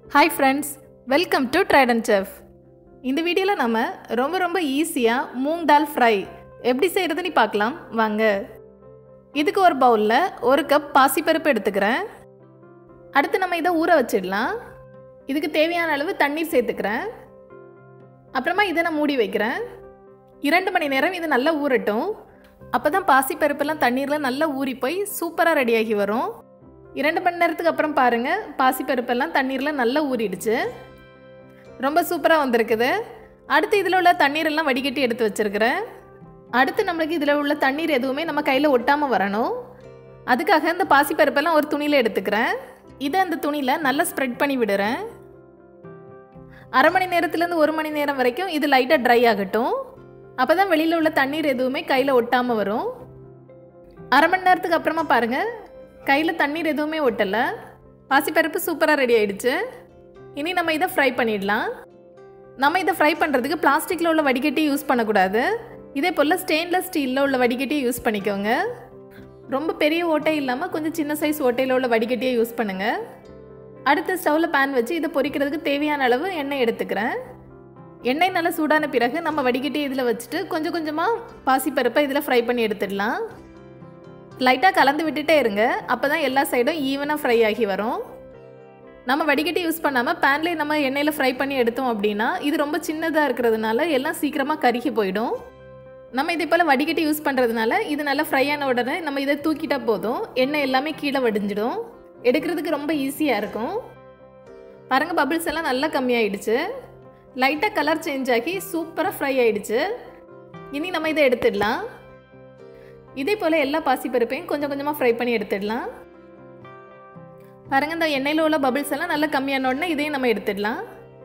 hi friends welcome to ட்ரைடன் chef இந்த வீடியோவில் நம்ம ரொம்ப ரொம்ப ஈஸியாக மூங் தால் ஃப்ரை எப்படி செய்கிறதுன்னு பார்க்கலாம் வாங்க இதுக்கு ஒரு பவுலில் ஒரு கப் பாசிப்பருப்பு எடுத்துக்கிறேன் அடுத்து நம்ம இதை ஊற வச்சிடலாம் இதுக்கு தேவையான அளவு தண்ணீர் சேர்த்துக்கிறேன் அப்புறமா இதை நான் மூடி வைக்கிறேன் இரண்டு மணி நேரம் இது நல்லா ஊறட்டும் அப்போ தான் பாசிப்பருப்பெல்லாம் தண்ணீரில் நல்லா ஊறி போய் சூப்பராக ரெடியாகி வரும் இரண்டு மணி நேரத்துக்கு அப்புறம் பாருங்கள் பாசிப்பருப்பெல்லாம் தண்ணீரில் நல்லா ஊறிடுச்சு ரொம்ப சூப்பராக வந்திருக்குது அடுத்து இதில் உள்ள தண்ணீரெல்லாம் வடிகட்டி எடுத்து வச்சுருக்கிறேன் அடுத்து நம்மளுக்கு இதில் உள்ள தண்ணீர் எதுவுமே நம்ம கையில் ஒட்டாமல் வரணும் அதுக்காக இந்த பாசிப்பருப்பெல்லாம் ஒரு துணியில் எடுத்துக்கிறேன் இதை அந்த துணியில் நல்லா ஸ்ப்ரெட் பண்ணி விடுறேன் அரை மணி நேரத்துலேருந்து ஒரு மணி நேரம் வரைக்கும் இது லைட்டாக ட்ரை ஆகட்டும் அப்போ தான் வெளியில் உள்ள தண்ணீர் எதுவுமே கையில் ஒட்டாமல் வரும் அரை மணி நேரத்துக்கு அப்புறமா பாருங்கள் கையில் தண்ணீர் எதுவுமே ஒட்டலை பாசிப்பருப்பு சூப்பராக ரெடி ஆயிடுச்சு இனி நம்ம இதை ஃப்ரை பண்ணிடலாம் நம்ம இதை ஃப்ரை பண்ணுறதுக்கு பிளாஸ்டிக்கில் உள்ள வடிகட்டி யூஸ் பண்ணக்கூடாது இதே போல் ஸ்டெயின்லெஸ் ஸ்டீலில் உள்ள வடிகட்டியை யூஸ் பண்ணிக்கோங்க ரொம்ப பெரிய ஓட்டை இல்லாமல் கொஞ்சம் சின்ன சைஸ் ஓட்டையில் உள்ள வடிகட்டியை யூஸ் பண்ணுங்கள் அடுத்து ஸ்டவ்வில் பேன் வச்சு இதை பொரிக்கிறதுக்கு தேவையான அளவு எண்ணெய் எடுத்துக்கிறேன் எண்ணெய் நல்லா சூடான பிறகு நம்ம வடிகட்டி இதில் வச்சுட்டு கொஞ்சம் கொஞ்சமாக பாசிப்பருப்பை இதில் ஃப்ரை பண்ணி எடுத்துடலாம் லைட்டாக கலந்து விட்டுட்டே இருங்க அப்போ தான் எல்லா சைடும் ஈவனாக ஃப்ரை ஆகி வரும் நம்ம வடிகட்டி யூஸ் பண்ணாமல் பேன்லேயே நம்ம எண்ணெயில் ஃப்ரை பண்ணி எடுத்தோம் அப்படின்னா இது ரொம்ப சின்னதாக இருக்கிறதுனால எல்லாம் சீக்கிரமாக கருகி போயிடும் நம்ம இதே போல் வடிகட்டி யூஸ் பண்ணுறதுனால இது நல்லா ஃப்ரை ஆன உடனே நம்ம இதை தூக்கிட்டா போதும் எண்ணெய் எல்லாமே கீழே வடிஞ்சிடும் எடுக்கிறதுக்கு ரொம்ப ஈஸியாக இருக்கும் பாருங்கள் பபிள்ஸ் எல்லாம் நல்லா கம்மியாயிடுச்சு லைட்டாக கலர் சேஞ்ச் ஆகி சூப்பராக ஃப்ரை ஆயிடுச்சு இனி நம்ம இதை எடுத்துடலாம் இதே போல் எல்லா பாசிப்பருப்பையும் கொஞ்சம் கொஞ்சமாக ஃப்ரை பண்ணி எடுத்துடலாம் பாருங்கள் இந்த எண்ணெயில் உள்ள பபிள்ஸ் எல்லாம் நல்லா கம்மியான உடனே இதையும் நம்ம எடுத்துடலாம்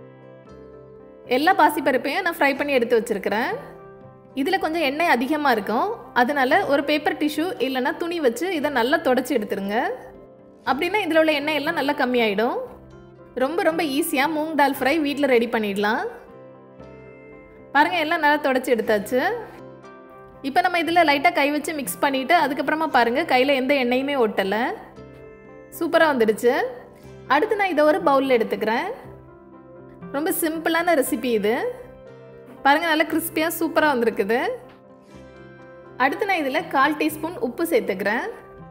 எல்லா பாசிப்பருப்பையும் நான் ஃப்ரை பண்ணி எடுத்து வச்சுருக்கிறேன் இதில் கொஞ்சம் எண்ணெய் அதிகமாக இருக்கும் அதனால ஒரு பேப்பர் டிஷ்யூ இல்லைன்னா துணி வச்சு இதை நல்லா தொடச்சி எடுத்துருங்க அப்படின்னா இதில் உள்ள எண்ணெய் எல்லாம் நல்லா கம்மியாயிடும் ரொம்ப ரொம்ப ஈஸியாக மூங் தால் ஃப்ரை வீட்டில் ரெடி பண்ணிடலாம் பாருங்கள் எல்லாம் நல்லா தொடச்சி எடுத்தாச்சு இப்போ நம்ம இதில் லைட்டாக கை வச்சு மிக்ஸ் பண்ணிவிட்டு அதுக்கப்புறமா பாருங்கள் கையில் எந்த எண்ணெயுமே ஒட்டலை சூப்பராக வந்துடுச்சு அடுத்து நான் இதை ஒரு பவுலில் எடுத்துக்கிறேன் ரொம்ப சிம்பிளான ரெசிபி இது பாருங்கள் நல்லா கிறிஸ்பியாக சூப்பராக வந்திருக்குது அடுத்து நான் இதில் கால் டீஸ்பூன் உப்பு சேர்த்துக்கிறேன்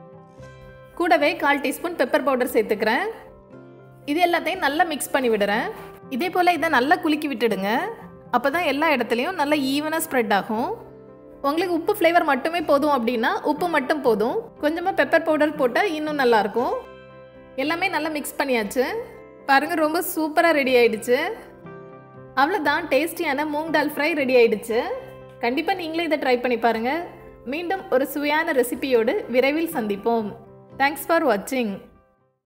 கூடவே கால் டீஸ்பூன் பெப்பர் பவுடர் சேர்த்துக்கிறேன் இது எல்லாத்தையும் நல்லா மிக்ஸ் பண்ணி விடுறேன் இதே போல் இதை நல்லா குலுக்கி விட்டுடுங்க அப்போ தான் எல்லா இடத்துலையும் நல்லா ஈவனாக ஸ்ப்ரெட் ஆகும் உங்களுக்கு உப்பு ஃப்ளேவர் மட்டுமே போதும் அப்படின்னா உப்பு மட்டும் போதும் கொஞ்சமாக பெப்பர் பவுடர் போட்டால் இன்னும் நல்லாயிருக்கும் எல்லாமே நல்லா மிக்ஸ் பண்ணியாச்சு பாருங்கள் ரொம்ப சூப்பராக ரெடி ஆயிடுச்சு அவ்வளோதான் டேஸ்டியான மூங் தால் ஃப்ரை ரெடி ஆயிடுச்சு கண்டிப்பாக நீங்களும் இதை ட்ரை பண்ணி பாருங்கள் மீண்டும் ஒரு சுவையான ரெசிபியோடு விரைவில் சந்திப்போம் தேங்க்ஸ் ஃபார் வாட்சிங்